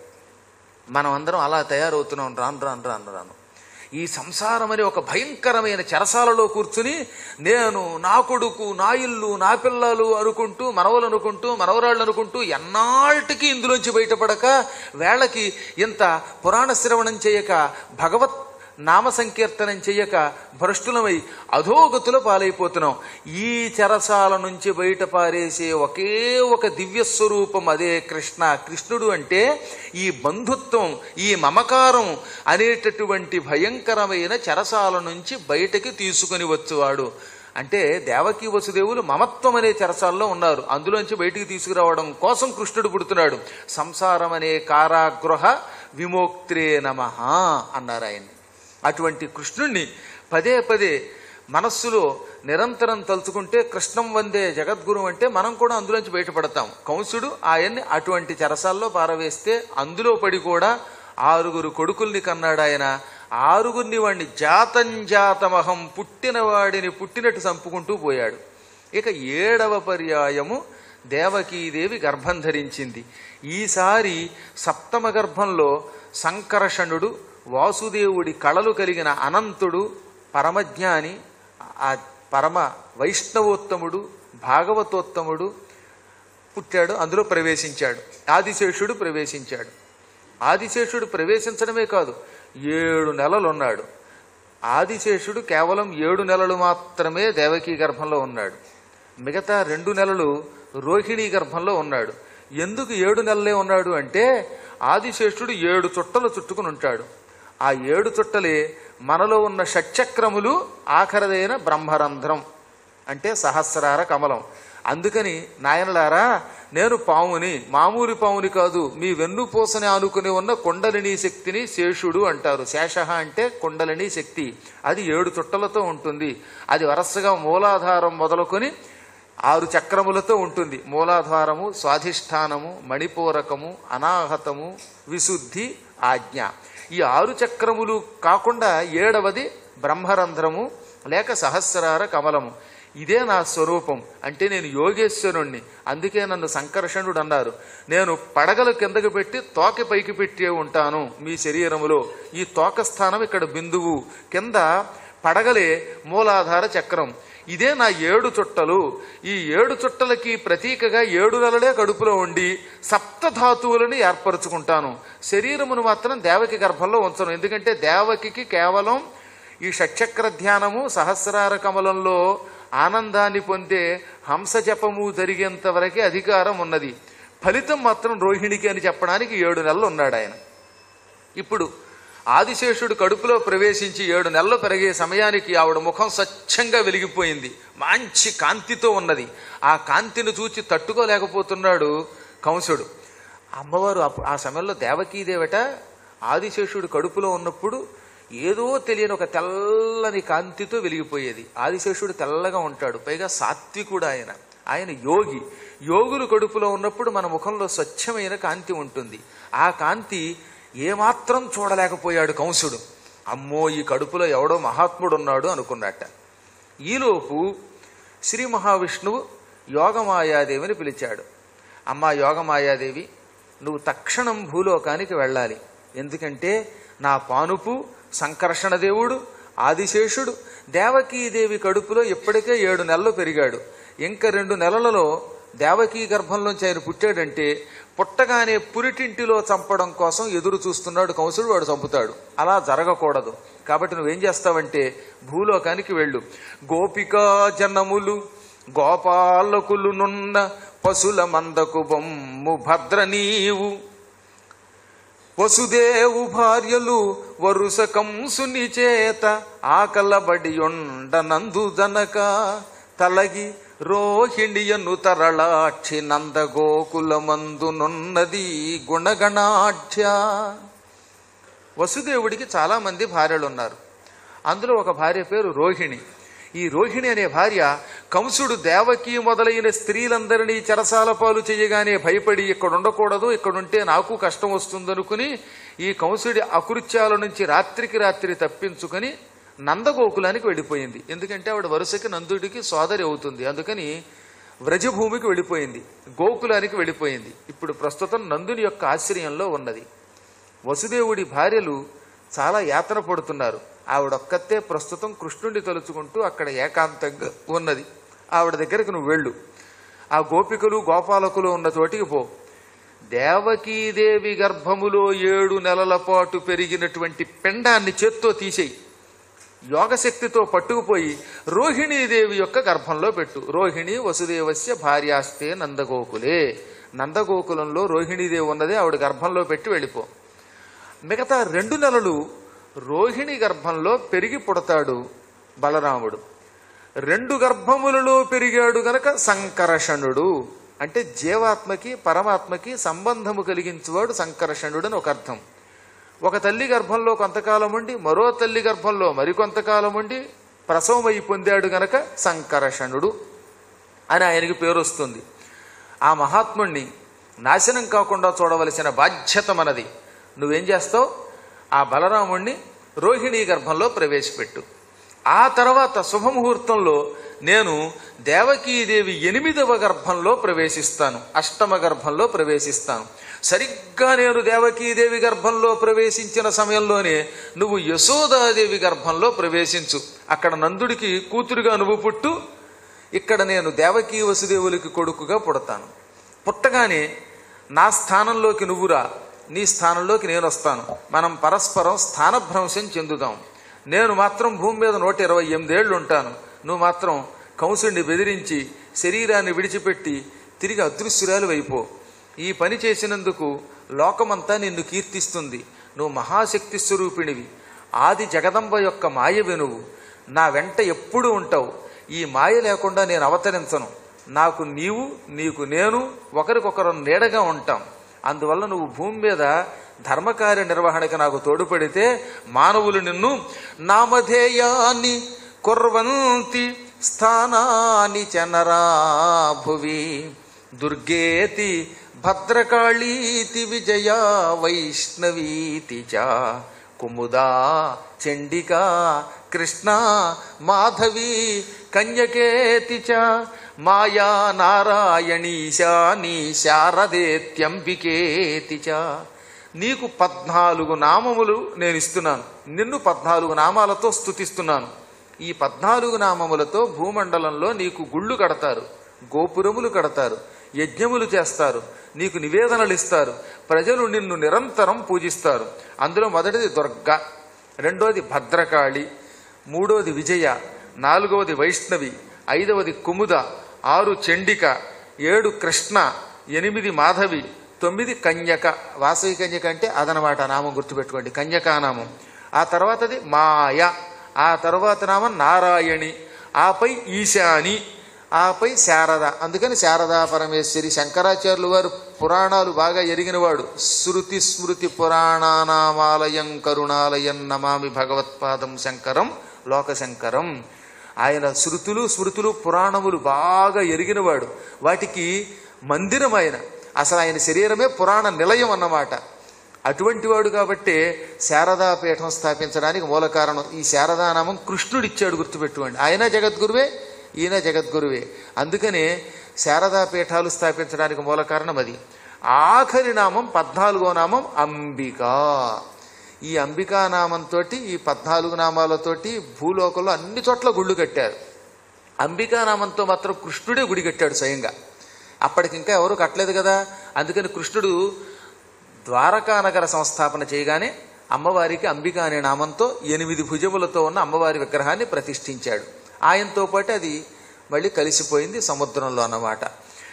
మనం అందరం అలా తయారవుతున్నాం రాను రాను రాను రాను ఈ సంసారం అనే ఒక భయంకరమైన చెరసాలలో కూర్చుని నేను నా కొడుకు నా ఇల్లు నా పిల్లలు అనుకుంటూ మనవలు అనుకుంటూ మనవరాళ్ళు అనుకుంటూ ఎన్నాళ్ళకి ఇందులోంచి బయటపడక వేళకి ఇంత పురాణ శ్రవణం చేయక భగవత్ నామ సంకీర్తనం చెయ్యక భ్రష్టులమై అధోగతుల పాలైపోతున్నాం ఈ చెరసాల నుంచి బయట పారేసే ఒకే ఒక దివ్య స్వరూపం అదే కృష్ణ కృష్ణుడు అంటే ఈ బంధుత్వం ఈ మమకారం అనేటటువంటి భయంకరమైన చెరసాల నుంచి బయటకి తీసుకుని వచ్చువాడు అంటే దేవకి వసుదేవులు మమత్వం అనే చెరసాల్లో ఉన్నారు అందులోంచి బయటికి తీసుకురావడం కోసం కృష్ణుడు పుడుతున్నాడు సంసారం అనే కారాగృహ విమోక్త్రే నమ అన్నారు ఆయన్ని అటువంటి కృష్ణుణ్ణి పదే పదే మనస్సులో నిరంతరం తలుచుకుంటే కృష్ణం వందే జగద్గురు అంటే మనం కూడా అందులోంచి బయటపడతాం కంసుడు ఆయన్ని అటువంటి చెరసాల్లో పారవేస్తే అందులో పడి కూడా ఆరుగురు కొడుకుల్ని కన్నాడు ఆయన ఆరుగురిని వాడిని జాతం జాతమహం పుట్టిన వాడిని పుట్టినట్టు చంపుకుంటూ పోయాడు ఇక ఏడవ పర్యాయము దేవకీదేవి గర్భం ధరించింది ఈసారి సప్తమ గర్భంలో సంకర్షణుడు వాసుదేవుడి కళలు కలిగిన అనంతుడు పరమజ్ఞాని ఆ పరమ వైష్ణవోత్తముడు భాగవతోత్తముడు పుట్టాడు అందులో ప్రవేశించాడు ఆదిశేషుడు ప్రవేశించాడు ఆదిశేషుడు ప్రవేశించడమే కాదు ఏడు నెలలు ఉన్నాడు ఆదిశేషుడు కేవలం ఏడు నెలలు మాత్రమే దేవకీ గర్భంలో ఉన్నాడు మిగతా రెండు నెలలు రోహిణీ గర్భంలో ఉన్నాడు ఎందుకు ఏడు నెలలే ఉన్నాడు అంటే ఆదిశేషుడు ఏడు చుట్టలు చుట్టుకుని ఉంటాడు ఆ ఏడు చుట్టలే మనలో ఉన్న షట్చక్రములు ఆఖరదైన బ్రహ్మరంధ్రం అంటే సహస్రార కమలం అందుకని నాయనలారా నేను పాముని మామూలు పాముని కాదు మీ వెన్నుపూసని ఆనుకుని ఉన్న కుండలిని శక్తిని శేషుడు అంటారు శేష అంటే కుండలిని శక్తి అది ఏడు చుట్టలతో ఉంటుంది అది వరసగా మూలాధారం మొదలుకొని ఆరు చక్రములతో ఉంటుంది మూలాధారము స్వాధిష్టానము మణిపూరకము అనాహతము విశుద్ధి ఆజ్ఞ ఈ ఆరు చక్రములు కాకుండా ఏడవది బ్రహ్మరంధ్రము లేక సహస్రార కమలము ఇదే నా స్వరూపం అంటే నేను యోగేశ్వరుణ్ణి అందుకే నన్ను సంకర్షణుడు అన్నారు నేను పడగలు కిందకి పెట్టి తోక పైకి పెట్టి ఉంటాను మీ శరీరములో ఈ తోక స్థానం ఇక్కడ బిందువు కింద పడగలే మూలాధార చక్రం ఇదే నా ఏడు చుట్టలు ఈ ఏడు చుట్టలకి ప్రతీకగా ఏడు నెలలే కడుపులో ఉండి సప్తధాతువులను ఏర్పరచుకుంటాను శరీరమును మాత్రం దేవకి గర్భంలో ఉంచను ఎందుకంటే దేవకికి కేవలం ఈ షట్చక్ర ధ్యానము సహస్రార కమలంలో ఆనందాన్ని పొందే హంస జపము జరిగేంత వరకే అధికారం ఉన్నది ఫలితం మాత్రం రోహిణికి అని చెప్పడానికి ఏడు నెలలు ఉన్నాడు ఆయన ఇప్పుడు ఆదిశేషుడు కడుపులో ప్రవేశించి ఏడు నెలలు పెరిగే సమయానికి ఆవిడ ముఖం స్వచ్ఛంగా వెలిగిపోయింది మంచి కాంతితో ఉన్నది ఆ కాంతిని చూచి తట్టుకోలేకపోతున్నాడు కంసుడు అమ్మవారు అప్పు- ఆ సమయంలో దేవకీదేవట ఆదిశేషుడు కడుపులో ఉన్నప్పుడు ఏదో తెలియని ఒక తెల్లని కాంతితో వెలిగిపోయేది ఆదిశేషుడు తెల్లగా ఉంటాడు పైగా సాత్వికుడు ఆయన ఆయన యోగి యోగులు కడుపులో ఉన్నప్పుడు మన ముఖంలో స్వచ్ఛమైన కాంతి ఉంటుంది ఆ కాంతి ఏమాత్రం చూడలేకపోయాడు కంసుడు అమ్మో ఈ కడుపులో ఎవడో మహాత్ముడు ఉన్నాడు అనుకున్నట్ట ఈలోపు శ్రీ మహావిష్ణువు యోగమాయాదేవిని పిలిచాడు అమ్మా యోగమాయాదేవి నువ్వు తక్షణం భూలోకానికి వెళ్ళాలి ఎందుకంటే నా పానుపు సంకర్షణ దేవుడు ఆదిశేషుడు దేవకీదేవి కడుపులో ఇప్పటికే ఏడు నెలలు పెరిగాడు ఇంకా రెండు నెలలలో దేవకీ గర్భంలోంచి ఆయన పుట్టాడంటే పుట్టగానే పురిటింటిలో చంపడం కోసం ఎదురు చూస్తున్నాడు కంసుడు వాడు చంపుతాడు అలా జరగకూడదు కాబట్టి నువ్వేం చేస్తావంటే భూలోకానికి వెళ్ళు గోపికా జనములు గోపాలకులునున్న పశుల మందకు బొమ్ము భద్ర నీవు వసుదేవు భార్యలు వరుస కంసుని చేత ఆకలబడి నందు జనక తలగి రోహిణియను తరళాక్షి నందగోకులమందునున్నది గుణగణాఢ్య వసుదేవుడికి చాలా మంది భార్యలు ఉన్నారు అందులో ఒక భార్య పేరు రోహిణి ఈ రోహిణి అనే భార్య కంసుడు దేవకి మొదలైన స్త్రీలందరినీ చెరసాల పాలు చేయగానే భయపడి ఇక్కడ ఉండకూడదు ఇక్కడ ఉంటే నాకు కష్టం వస్తుందనుకుని ఈ కంసుడి అకృత్యాల నుంచి రాత్రికి రాత్రి తప్పించుకొని నందగోకులానికి వెళ్ళిపోయింది ఎందుకంటే ఆవిడ వరుసకి నందుడికి సోదరి అవుతుంది అందుకని వ్రజభూమికి వెళ్ళిపోయింది గోకులానికి వెళ్ళిపోయింది ఇప్పుడు ప్రస్తుతం నందుని యొక్క ఆశ్రయంలో ఉన్నది వసుదేవుడి భార్యలు చాలా యాతన పడుతున్నారు ఆవిడొక్కతే ప్రస్తుతం కృష్ణుడిని తలుచుకుంటూ అక్కడ ఏకాంతంగా ఉన్నది ఆవిడ దగ్గరికి నువ్వు వెళ్ళు ఆ గోపికలు గోపాలకులు ఉన్న చోటికి పో దేవకీదేవి గర్భములో ఏడు నెలల పాటు పెరిగినటువంటి పిండాన్ని చేత్తో తీసేయి యోగశక్తితో పట్టుకుపోయి రోహిణీదేవి యొక్క గర్భంలో పెట్టు రోహిణి వసుదేవస్య భార్యాస్తే నందగోకులే నందగోకులంలో రోహిణీదేవి ఉన్నదే ఆవిడ గర్భంలో పెట్టి వెళ్ళిపో మిగతా రెండు నెలలు రోహిణి గర్భంలో పెరిగి పుడతాడు బలరాముడు రెండు గర్భములలో పెరిగాడు గనక సంకర్షణుడు అంటే జీవాత్మకి పరమాత్మకి సంబంధము కలిగించువాడు సంకర్షణుడు అని ఒక అర్థం ఒక తల్లి గర్భంలో కొంతకాలం ఉండి మరో తల్లి గర్భంలో మరికొంతకాలం ఉండి ప్రసవమై పొందాడు గనక సంకర్షణుడు అని ఆయనకి పేరు వస్తుంది ఆ మహాత్ముణ్ణి నాశనం కాకుండా చూడవలసిన బాధ్యత మనది నువ్వేం చేస్తావు ఆ బలరాముణ్ణి రోహిణీ గర్భంలో ప్రవేశపెట్టు ఆ తర్వాత శుభముహూర్తంలో నేను దేవకీదేవి ఎనిమిదవ గర్భంలో ప్రవేశిస్తాను అష్టమ గర్భంలో ప్రవేశిస్తాను సరిగ్గా నేను దేవకీదేవి గర్భంలో ప్రవేశించిన సమయంలోనే నువ్వు యశోదాదేవి గర్భంలో ప్రవేశించు అక్కడ నందుడికి కూతురుగా నువ్వు పుట్టు ఇక్కడ నేను దేవకీ వసుదేవులకి కొడుకుగా పుడతాను పుట్టగానే నా స్థానంలోకి నువ్వురా నీ స్థానంలోకి నేను వస్తాను మనం పరస్పరం స్థానభ్రంశం చెందుదాం నేను మాత్రం భూమి మీద నూట ఇరవై ఎనిమిదేళ్లు ఉంటాను నువ్వు మాత్రం కంసుడిని బెదిరించి శరీరాన్ని విడిచిపెట్టి తిరిగి అదృశ్యురాలు వైపో ఈ పని చేసినందుకు లోకమంతా నిన్ను కీర్తిస్తుంది నువ్వు మహాశక్తి స్వరూపిణివి ఆది జగదంబ యొక్క మాయ వెనువు నా వెంట ఎప్పుడూ ఉంటావు ఈ మాయ లేకుండా నేను అవతరించను నాకు నీవు నీకు నేను ఒకరికొకరు నీడగా ఉంటాం అందువల్ల నువ్వు భూమి మీద ధర్మకార్య నిర్వహణకి నాకు తోడుపడితే మానవులు నిన్ను నామధేయాన్ని కుర్వంతి స్థానాని చనరా భువి దుర్గేతి భద్రకాళీతి విజయ వైష్ణవీతి చ కుముదా చండికా కృష్ణ మాధవి కన్యకేతి చ మాయా నారాయణీశాని శారదేత్యంబికేతి చ నీకు పద్నాలుగు నామములు నేను ఇస్తున్నాను నిన్ను పద్నాలుగు నామాలతో స్తుతిస్తున్నాను ఈ పద్నాలుగు నామములతో భూమండలంలో నీకు గుళ్ళు కడతారు గోపురములు కడతారు యజ్ఞములు చేస్తారు నీకు నివేదనలు ఇస్తారు ప్రజలు నిన్ను నిరంతరం పూజిస్తారు అందులో మొదటిది దుర్గ రెండోది భద్రకాళి మూడోది విజయ నాలుగవది వైష్ణవి ఐదవది కుముద ఆరు చండిక ఏడు కృష్ణ ఎనిమిది మాధవి తొమ్మిది కన్యక వాసవి కన్యక అంటే అదనమాట నామం గుర్తుపెట్టుకోండి కన్యకా నామం ఆ తర్వాతది మాయ ఆ తర్వాత నామం నారాయణి ఆపై ఈశాని ఆపై శారద అందుకని శారదా పరమేశ్వరి శంకరాచార్యులు వారు పురాణాలు బాగా ఎరిగినవాడు శృతి స్మృతి పురాణానామాలయం కరుణాలయం నమామి భగవత్పాదం శంకరం లోకశంకరం ఆయన శృతులు స్మృతులు పురాణములు బాగా ఎరిగినవాడు వాటికి మందిరం ఆయన అసలు ఆయన శరీరమే పురాణ నిలయం అన్నమాట అటువంటి వాడు కాబట్టే శారదా పీఠం స్థాపించడానికి మూల కారణం ఈ శారదా నామం కృష్ణుడిచ్చాడు గుర్తుపెట్టుకోండి ఆయన జగద్గురువే ఈయన జగద్గురువే అందుకనే శారదా పీఠాలు స్థాపించడానికి మూల కారణం అది ఆఖరి నామం పద్నాలుగో నామం అంబికా ఈ అంబికా నామంతో ఈ పద్నాలుగు నామాలతోటి భూలోకంలో అన్ని చోట్ల గుళ్ళు కట్టారు అంబికా నామంతో మాత్రం కృష్ణుడే గుడి కట్టాడు స్వయంగా అప్పటికింకా ఎవరు కట్టలేదు కదా అందుకని కృష్ణుడు ద్వారకా నగర సంస్థాపన చేయగానే అమ్మవారికి అంబిక అనే నామంతో ఎనిమిది భుజములతో ఉన్న అమ్మవారి విగ్రహాన్ని ప్రతిష్ఠించాడు ఆయనతో పాటు అది మళ్ళీ కలిసిపోయింది సముద్రంలో అన్నమాట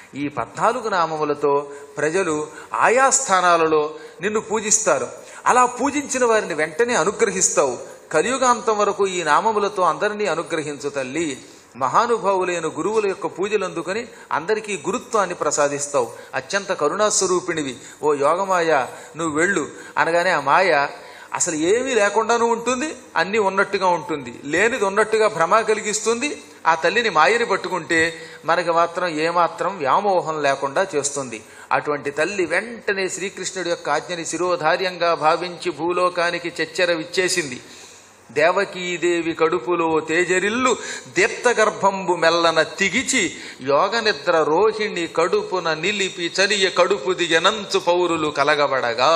ఈ పద్నాలుగు నామములతో ప్రజలు ఆయా స్థానాలలో నిన్ను పూజిస్తారు అలా పూజించిన వారిని వెంటనే అనుగ్రహిస్తావు కలియుగాంతం వరకు ఈ నామములతో అందరినీ అనుగ్రహించు తల్లి మహానుభావులైన గురువుల యొక్క పూజలు అందుకొని అందరికీ గురుత్వాన్ని ప్రసాదిస్తావు అత్యంత కరుణాస్వరూపిణివి ఓ యోగమాయ నువ్వు వెళ్ళు అనగానే ఆ మాయ అసలు ఏమీ లేకుండానూ ఉంటుంది అన్నీ ఉన్నట్టుగా ఉంటుంది లేనిది ఉన్నట్టుగా భ్రమ కలిగిస్తుంది ఆ తల్లిని మాయని పట్టుకుంటే మనకి మాత్రం ఏమాత్రం వ్యామోహం లేకుండా చేస్తుంది అటువంటి తల్లి వెంటనే శ్రీకృష్ణుడి యొక్క ఆజ్ఞని శిరోధార్యంగా భావించి భూలోకానికి చెచ్చెర విచ్చేసింది దేవకీదేవి కడుపులో తేజరిల్లు దీప్తగర్భంబు మెల్లన తిగిచి యోగ నిద్ర రోహిణి కడుపున నిలిపి చలియ కడుపు దిగనంచు పౌరులు కలగబడగా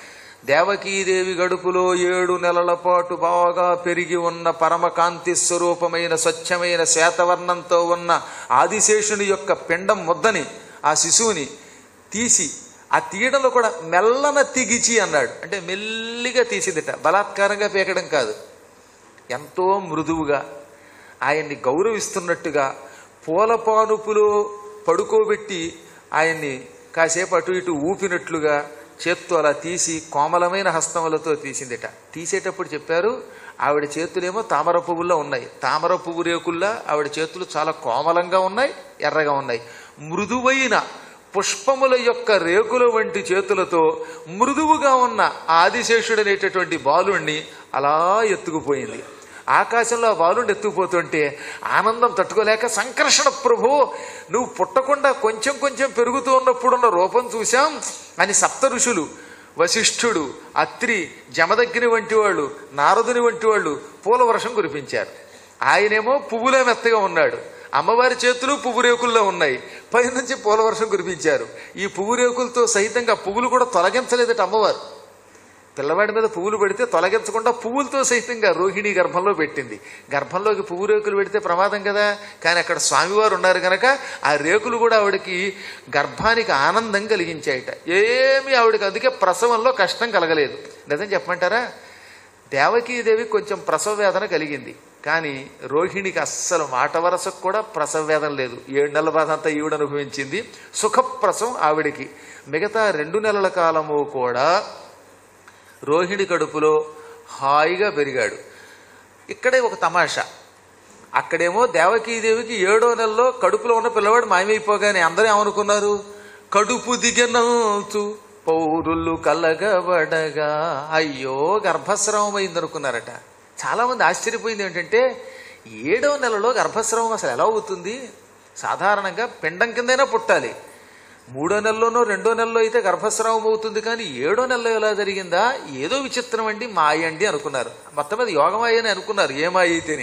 దేవకీదేవి గడుపులో ఏడు నెలల పాటు బాగా పెరిగి ఉన్న పరమకాంతి స్వరూపమైన స్వచ్ఛమైన శ్వేతవర్ణంతో ఉన్న ఆదిశేషుని యొక్క పిండం ముద్దని ఆ శిశువుని తీసి ఆ తీయడంలో కూడా మెల్లన తిగిచి అన్నాడు అంటే మెల్లిగా తీసిందిట బలాత్కారంగా పీకడం కాదు ఎంతో మృదువుగా ఆయన్ని గౌరవిస్తున్నట్టుగా పూల పానుపులో పడుకోబెట్టి ఆయన్ని కాసేపు అటు ఇటు ఊపినట్లుగా చేత్తో అలా తీసి కోమలమైన హస్తములతో తీసిందిట తీసేటప్పుడు చెప్పారు ఆవిడ చేతులేమో తామర పువ్వుల్లో ఉన్నాయి తామర పువ్వు రేకుల్లా ఆవిడ చేతులు చాలా కోమలంగా ఉన్నాయి ఎర్రగా ఉన్నాయి మృదువైన పుష్పముల యొక్క రేకుల వంటి చేతులతో మృదువుగా ఉన్న ఆదిశేషుడు అనేటటువంటి బాలుణ్ణి అలా ఎత్తుకుపోయింది ఆకాశంలో ఆ బాలుని ఎత్తుకుపోతుంటే ఆనందం తట్టుకోలేక సంకర్షణ ప్రభు నువ్వు పుట్టకుండా కొంచెం కొంచెం పెరుగుతూ ఉన్నప్పుడున్న రూపం చూశాం అని సప్త ఋషులు వశిష్ఠుడు అత్రి జమదగ్ని వంటి వాళ్ళు నారదుని వంటి వాళ్ళు పూల వర్షం కురిపించారు ఆయనేమో పువ్వులే మెత్తగా ఉన్నాడు అమ్మవారి చేతులు పువ్వు రేకుల్లో ఉన్నాయి పైనుంచి పూల వర్షం కురిపించారు ఈ పువ్వు రేకులతో సహితంగా పువ్వులు కూడా తొలగించలేదట అమ్మవారు పిల్లవాడి మీద పువ్వులు పెడితే తొలగించకుండా పువ్వులతో సహితంగా రోహిణి గర్భంలో పెట్టింది గర్భంలోకి పువ్వు రేకులు పెడితే ప్రమాదం కదా కానీ అక్కడ స్వామివారు ఉన్నారు కనుక ఆ రేకులు కూడా ఆవిడకి గర్భానికి ఆనందం కలిగించాయట ఏమీ ఆవిడకి అందుకే ప్రసవంలో కష్టం కలగలేదు నిజం చెప్పమంటారా దేవకీదేవి కొంచెం ప్రసవ వేదన కలిగింది కానీ రోహిణికి అస్సలు మాట వరసకు కూడా ప్రసవ వేదన లేదు ఏడు నెలల బాధ అంతా ఈవిడ అనుభవించింది సుఖప్రసవం ఆవిడికి మిగతా రెండు నెలల కాలము కూడా రోహిణి కడుపులో హాయిగా పెరిగాడు ఇక్కడే ఒక తమాషా అక్కడేమో దేవకీదేవికి ఏడో నెలలో కడుపులో ఉన్న పిల్లవాడు మాయమైపోగానే అందరూ ఏమనుకున్నారు కడుపు దిగనంతు పౌరులు కలగబడగా అయ్యో గర్భస్రావం అయిందనుకున్నారట చాలామంది ఆశ్చర్యపోయింది ఏంటంటే ఏడో నెలలో గర్భస్రావం అసలు ఎలా అవుతుంది సాధారణంగా పిండం కిందైనా పుట్టాలి మూడో నెలలోనో రెండో నెలలో అయితే గర్భస్రావం అవుతుంది కానీ ఏడో నెలలో ఎలా జరిగిందా ఏదో విచిత్రం అండి మాయ అండి అనుకున్నారు మొత్తం మీద యోగమాయ అని అనుకున్నారు ఏ మాయ అయితేనే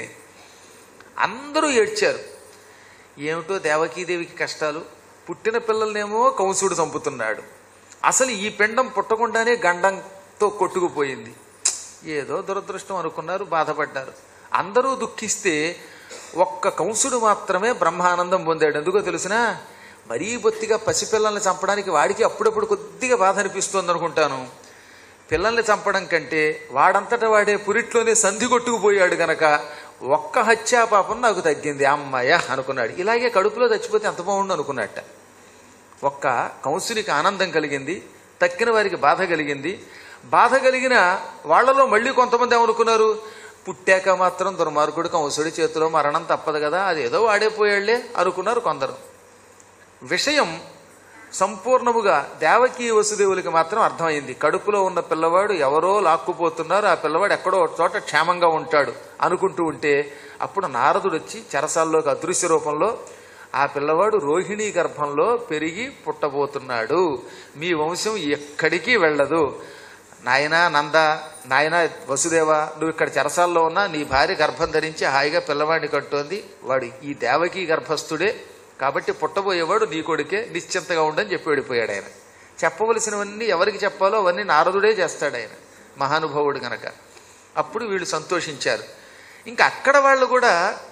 అందరూ ఏడ్చారు ఏమిటో దేవకీదేవికి కష్టాలు పుట్టిన పిల్లల్నేమో కంసుడు చంపుతున్నాడు అసలు ఈ పిండం పుట్టకుండానే గండంతో కొట్టుకుపోయింది ఏదో దురదృష్టం అనుకున్నారు బాధపడ్డారు అందరూ దుఃఖిస్తే ఒక్క కంసుడు మాత్రమే బ్రహ్మానందం పొందాడు ఎందుకో తెలిసినా మరీ బొత్తిగా పసిపిల్లల్ని చంపడానికి వాడికి అప్పుడప్పుడు కొద్దిగా బాధ అనిపిస్తుంది అనుకుంటాను పిల్లల్ని చంపడం కంటే వాడంతటా వాడే పురిట్లోనే సంధి కొట్టుకుపోయాడు గనక ఒక్క హత్యా పాపం నాకు తగ్గింది అమ్మయ్య అనుకున్నాడు ఇలాగే కడుపులో చచ్చిపోతే ఎంత బాగుండు అనుకున్నట్ట ఒక్క కంసునికి ఆనందం కలిగింది తక్కిన వారికి బాధ కలిగింది బాధ కలిగిన వాళ్ళలో మళ్ళీ కొంతమంది ఏమనుకున్నారు పుట్టాక మాత్రం దుర్మార్గుడు కంసుడి చేతిలో మరణం తప్పదు కదా అది ఏదో వాడేపోయాళ్లే అనుకున్నారు కొందరు విషయం సంపూర్ణముగా దేవకీ వసుదేవులకి మాత్రం అర్థమైంది కడుపులో ఉన్న పిల్లవాడు ఎవరో లాక్కుపోతున్నారు ఆ పిల్లవాడు ఎక్కడో ఒక చోట క్షేమంగా ఉంటాడు అనుకుంటూ ఉంటే అప్పుడు నారదుడు వచ్చి చెరసాల్లోకి అదృశ్య రూపంలో ఆ పిల్లవాడు రోహిణీ గర్భంలో పెరిగి పుట్టబోతున్నాడు మీ వంశం ఎక్కడికి వెళ్ళదు నాయనా నంద నాయనా వసుదేవ నువ్వు ఇక్కడ చెరసాల్లో ఉన్నా నీ భార్య గర్భం ధరించి హాయిగా పిల్లవాడిని కట్టుకుంది వాడు ఈ దేవకీ గర్భస్థుడే కాబట్టి పుట్టబోయేవాడు నీ కొడుకే నిశ్చింతగా ఉండని చెప్పి వెళ్ళిపోయాడు ఆయన చెప్పవలసినవన్నీ ఎవరికి చెప్పాలో అవన్నీ నారదుడే చేస్తాడు ఆయన మహానుభావుడు గనక అప్పుడు వీళ్ళు సంతోషించారు ఇంకా అక్కడ వాళ్ళు కూడా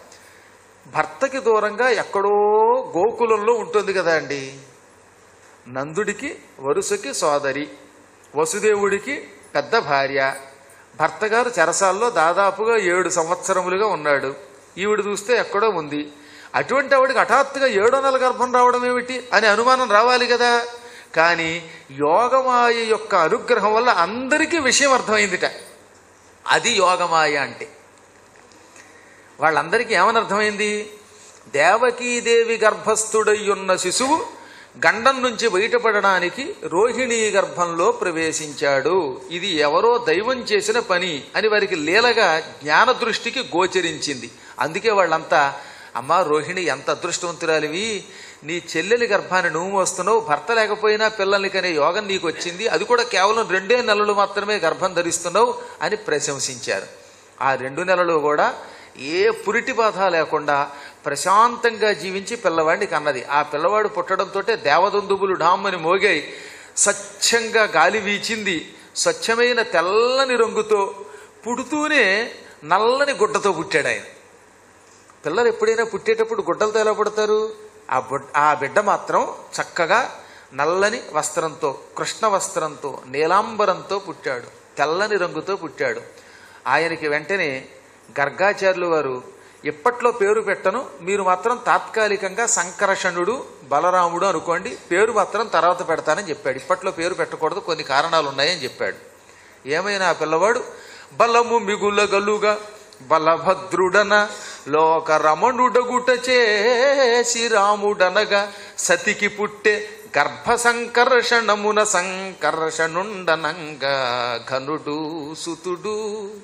భర్తకి దూరంగా ఎక్కడో గోకులంలో ఉంటుంది కదా అండి నందుడికి వరుసకి సోదరి వసుదేవుడికి పెద్ద భార్య భర్త గారు చెరసాల్లో దాదాపుగా ఏడు సంవత్సరములుగా ఉన్నాడు ఈవిడ చూస్తే ఎక్కడో ఉంది అటువంటి ఆవిడకి హఠాత్తుగా ఏడో నెల గర్భం రావడం ఏమిటి అని అనుమానం రావాలి కదా కానీ యోగమాయ యొక్క అనుగ్రహం వల్ల అందరికీ విషయం అర్థమైందిట అది యోగమాయ అంటే వాళ్ళందరికీ ఏమని అర్థమైంది దేవకీదేవి గర్భస్థుడయ్యున్న శిశువు గండం నుంచి బయటపడడానికి రోహిణీ గర్భంలో ప్రవేశించాడు ఇది ఎవరో దైవం చేసిన పని అని వారికి లీలగా జ్ఞాన దృష్టికి గోచరించింది అందుకే వాళ్ళంతా అమ్మా రోహిణి ఎంత అదృష్టవంతురాలివి నీ చెల్లెలి గర్భాన్ని నువ్వు మోస్తున్నావు భర్త లేకపోయినా పిల్లల్ని కనే యోగం నీకు వచ్చింది అది కూడా కేవలం రెండే నెలలు మాత్రమే గర్భం ధరిస్తున్నావు అని ప్రశంసించారు ఆ రెండు నెలలు కూడా ఏ పురిటి బాధ లేకుండా ప్రశాంతంగా జీవించి పిల్లవాడిని కన్నది ఆ పిల్లవాడు పుట్టడంతో దేవదందుబులు డామ్మని మోగాయి స్వచ్ఛంగా గాలి వీచింది స్వచ్ఛమైన తెల్లని రంగుతో పుడుతూనే నల్లని గుడ్డతో పుట్టాడు ఆయన పిల్లలు ఎప్పుడైనా పుట్టేటప్పుడు గుడ్డలతో ఎలా పుడతారు ఆ బుడ్ ఆ బిడ్డ మాత్రం చక్కగా నల్లని వస్త్రంతో కృష్ణ వస్త్రంతో నీలాంబరంతో పుట్టాడు తెల్లని రంగుతో పుట్టాడు ఆయనకి వెంటనే గర్గాచార్యులు వారు ఇప్పట్లో పేరు పెట్టను మీరు మాత్రం తాత్కాలికంగా సంకర్షణుడు బలరాముడు అనుకోండి పేరు మాత్రం తర్వాత పెడతానని చెప్పాడు ఇప్పట్లో పేరు పెట్టకూడదు కొన్ని కారణాలు ఉన్నాయని చెప్పాడు ఏమైనా ఆ పిల్లవాడు బలము మిగులగలుగా బలభద్రుడన లోక రమణుడగుట చేసి రాముడనగా సతికి పుట్టే గర్భ సంకర్షణమున సంకర్షణుండనంగా ఘనుడు సుతుడు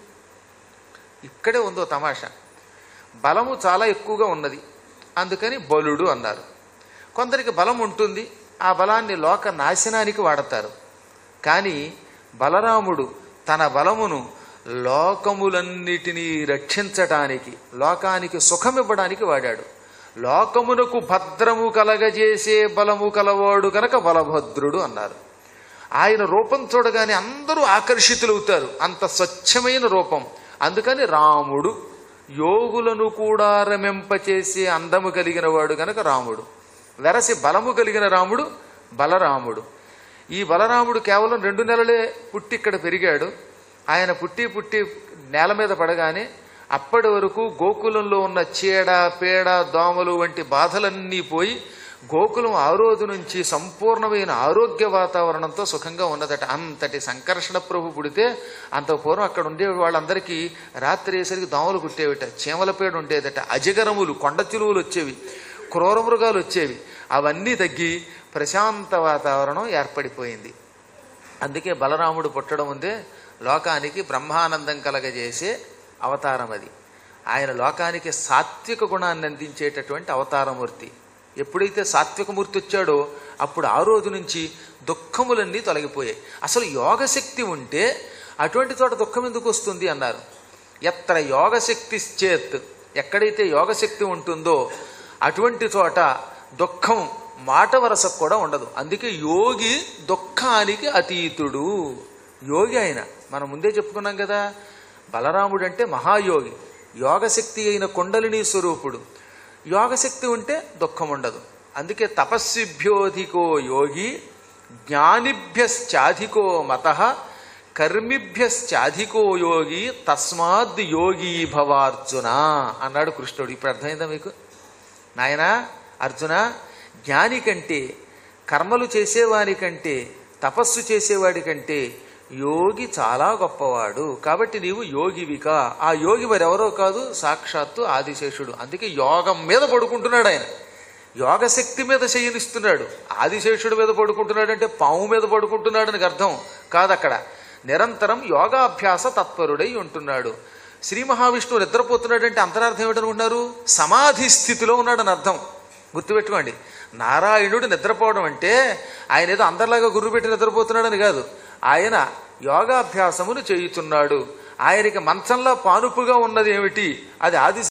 ఇక్కడే ఉందో తమాషా బలము చాలా ఎక్కువగా ఉన్నది అందుకని బలుడు అన్నారు కొందరికి బలం ఉంటుంది ఆ బలాన్ని లోక నాశనానికి వాడతారు కానీ బలరాముడు తన బలమును లోకములన్నిటినీ రక్షించటానికి లోకానికి సుఖమివ్వడానికి వాడాడు లోకమునకు భద్రము కలగజేసే బలము కలవాడు గనక బలభద్రుడు అన్నారు ఆయన రూపం చూడగానే అందరూ ఆకర్షితులవుతారు అంత స్వచ్ఛమైన రూపం అందుకని రాముడు యోగులను కూడా రమింపచేసే అందము కలిగిన వాడు గనక రాముడు వెరసి బలము కలిగిన రాముడు బలరాముడు ఈ బలరాముడు కేవలం రెండు నెలలే పుట్టి ఇక్కడ పెరిగాడు ఆయన పుట్టి పుట్టి నేల మీద పడగానే అప్పటి వరకు గోకులంలో ఉన్న చీడ పేడ దోమలు వంటి బాధలన్నీ పోయి గోకులం ఆ రోజు నుంచి సంపూర్ణమైన ఆరోగ్య వాతావరణంతో సుఖంగా ఉన్నదట అంతటి సంకర్షణ ప్రభు పుడితే అంత పూర్వం అక్కడ ఉండే వాళ్ళందరికీ రాత్రి వేసరికి దోమలు పుట్టేవిట చీమల పేడ ఉండేదట అజగరములు కొండ చిలువలు వచ్చేవి క్రూర మృగాలు వచ్చేవి అవన్నీ తగ్గి ప్రశాంత వాతావరణం ఏర్పడిపోయింది అందుకే బలరాముడు పుట్టడం ఉందే లోకానికి బ్రహ్మానందం కలగజేసే అవతారం అది ఆయన లోకానికి సాత్విక గుణాన్ని అందించేటటువంటి అవతారమూర్తి ఎప్పుడైతే సాత్వికమూర్తి వచ్చాడో అప్పుడు ఆ రోజు నుంచి దుఃఖములన్నీ తొలగిపోయాయి అసలు యోగశక్తి ఉంటే అటువంటి చోట దుఃఖం ఎందుకు వస్తుంది అన్నారు ఎత్ర యోగశక్తి చేత్ ఎక్కడైతే యోగశక్తి ఉంటుందో అటువంటి చోట దుఃఖం మాట వరసకు కూడా ఉండదు అందుకే యోగి దుఃఖానికి అతీతుడు యోగి ఆయన మనం ముందే చెప్పుకున్నాం కదా బలరాముడు అంటే మహాయోగి యోగశక్తి అయిన కుండలిని స్వరూపుడు యోగశక్తి ఉంటే దుఃఖం ఉండదు అందుకే తపస్విభ్యోధికో యోగి జ్ఞానిభ్యశ్చాధికో మత కర్మిభ్యశ్చాధికో యోగి తస్మాద్ యోగి భవార్జున అన్నాడు కృష్ణుడు ఇప్పుడు అర్థమైందా మీకు నాయనా అర్జున జ్ఞాని కంటే కర్మలు చేసేవారి కంటే తపస్సు చేసేవాడి కంటే యోగి చాలా గొప్పవాడు కాబట్టి నీవు యోగివిక ఆ యోగి మరెవరో కాదు సాక్షాత్తు ఆదిశేషుడు అందుకే యోగం మీద పడుకుంటున్నాడు ఆయన యోగశక్తి మీద శయనిస్తున్నాడు ఆదిశేషుడి మీద పడుకుంటున్నాడు అంటే పాము మీద పడుకుంటున్నాడు అని అర్థం కాదు అక్కడ నిరంతరం యోగాభ్యాస తత్పరుడై ఉంటున్నాడు శ్రీ మహావిష్ణువు నిద్రపోతున్నాడంటే అంతరార్థం ఏమిటనుకుంటున్నారు సమాధి స్థితిలో ఉన్నాడని అర్థం గుర్తుపెట్టుకోండి నారాయణుడు నిద్రపోవడం అంటే ఆయన ఏదో అందరిలాగా గుర్రు పెట్టి నిద్రపోతున్నాడని కాదు ఆయన యోగాభ్యాసమును చేయుతున్నాడు ఆయనకి మంచంలో పానుపుగా ఉన్నది ఏమిటి అది ఆది